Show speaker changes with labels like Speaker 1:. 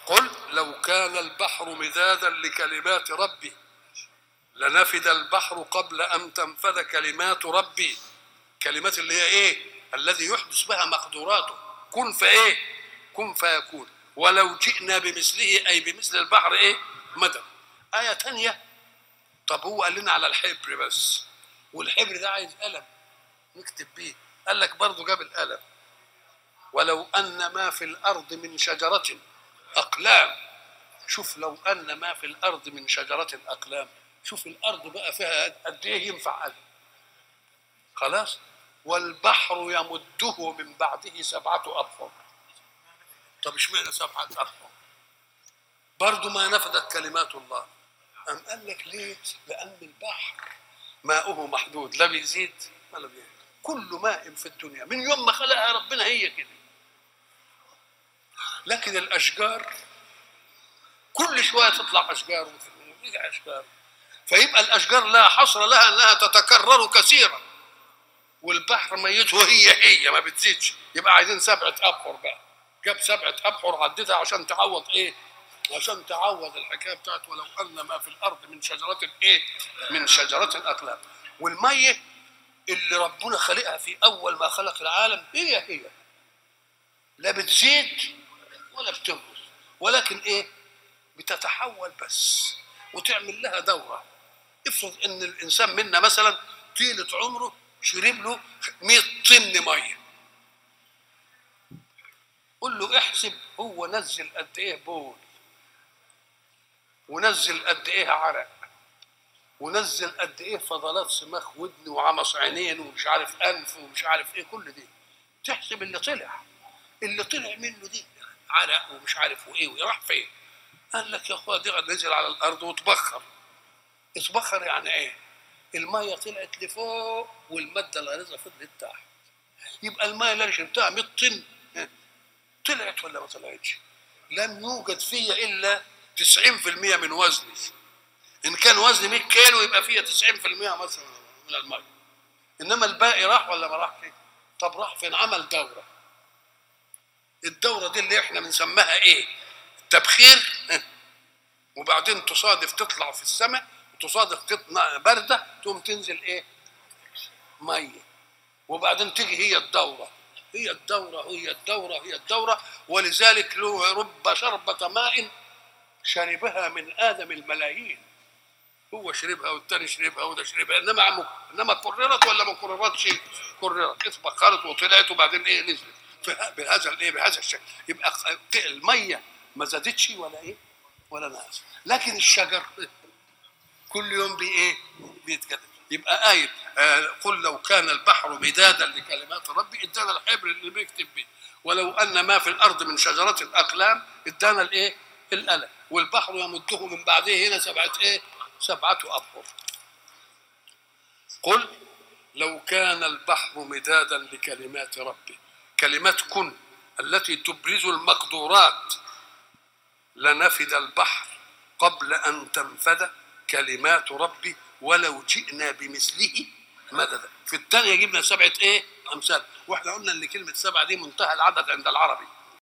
Speaker 1: قل لو كان البحر مدادا لكلمات ربي لنفد البحر قبل ان تنفذ كلمات ربي كلمات اللي هي ايه الذي يحدث بها مقدوراته كن فايه كن فيكون ولو جئنا بمثله اي بمثل البحر ايه مدد ايه تانية طب هو قال لنا على الحبر بس والحبر ده عايز قلم نكتب بيه قال لك برضه جاب القلم ولو ان ما في الارض من شجره اقلام شوف لو ان ما في الارض من شجره اقلام شوف الارض بقى فيها قد ايه ينفع قلم خلاص والبحر يمده من بعده سبعه ابحر طب اشمعنى سبعه ابحر برضه ما نفذت كلمات الله أم قال لك ليه؟ لأن البحر ماؤه محدود لا بيزيد ولا بيزيد كل ماء في الدنيا من يوم ما خلقها ربنا هي كده لكن الأشجار كل شوية تطلع أشجار وترجع أشجار فيبقى الأشجار لا حصر لها أنها تتكرر كثيرا والبحر ميته هي هي ما بتزيدش يبقى عايزين سبعة أبحر بقى جاب سبعة أبحر عدتها عشان تعوض إيه؟ عشان تعوض الحكايه بتاعت ولو ان ما في الارض من شجره ايه؟ من شجره اقلام والميه اللي ربنا خلقها في اول ما خلق العالم هي هي لا بتزيد ولا بتنقص ولكن ايه؟ بتتحول بس وتعمل لها دوره افرض ان الانسان منا مثلا طيله عمره شرب له 100 طن ميه قول له احسب هو نزل قد ايه بول ونزل قد ايه عرق ونزل قد ايه فضلات سماخ ودن وعمص عينين ومش عارف انف ومش عارف ايه كل دي تحسب اللي طلع اللي طلع منه دي عرق ومش عارف وايه وراح فين قال لك يا اخويا دي نزل على الارض وتبخر اتبخر يعني ايه الميه طلعت لفوق والماده الغليظه فضلت تحت يبقى الميه اللي انا شربتها 100 طن طلعت ولا ما طلعتش لم يوجد فيا الا 90% من وزني ان كان وزني 100 كيلو يبقى فيها 90% مثلا من الميه انما الباقي راح ولا ما راحش طب راح فين عمل دوره الدوره دي اللي احنا بنسميها ايه تبخير وبعدين تصادف تطلع في السماء وتصادف تطلع برده تقوم تنزل ايه ميه وبعدين تيجي هي الدوره هي الدوره هي الدوره هي الدوره ولذلك له رب شربة ماء شربها من ادم الملايين هو شربها والتاني شربها وده شربها انما عم انما كررت ولا ما كررتش كررت اتبخرت وطلعت وبعدين ايه نزلت بهذا الايه بهذا الشكل يبقى الميه ما زادتش ولا ايه ولا نقص لكن الشجر كل يوم بي ايه بيتجدد يبقى آية آه قل لو كان البحر مدادا لكلمات ربي ادانا الحبر اللي بيكتب به ولو ان ما في الارض من شجره الاقلام ادانا الايه القلم والبحر يمده من بعده هنا سبعة ايه سبعة أبحر قل لو كان البحر مدادا لكلمات ربي كلمات كن التي تبرز المقدورات لنفد البحر قبل أن تنفد كلمات ربي ولو جئنا بمثله مددا في الثانية جبنا سبعة ايه أمثال واحنا قلنا ان كلمة سبعة دي منتهى العدد عند العربي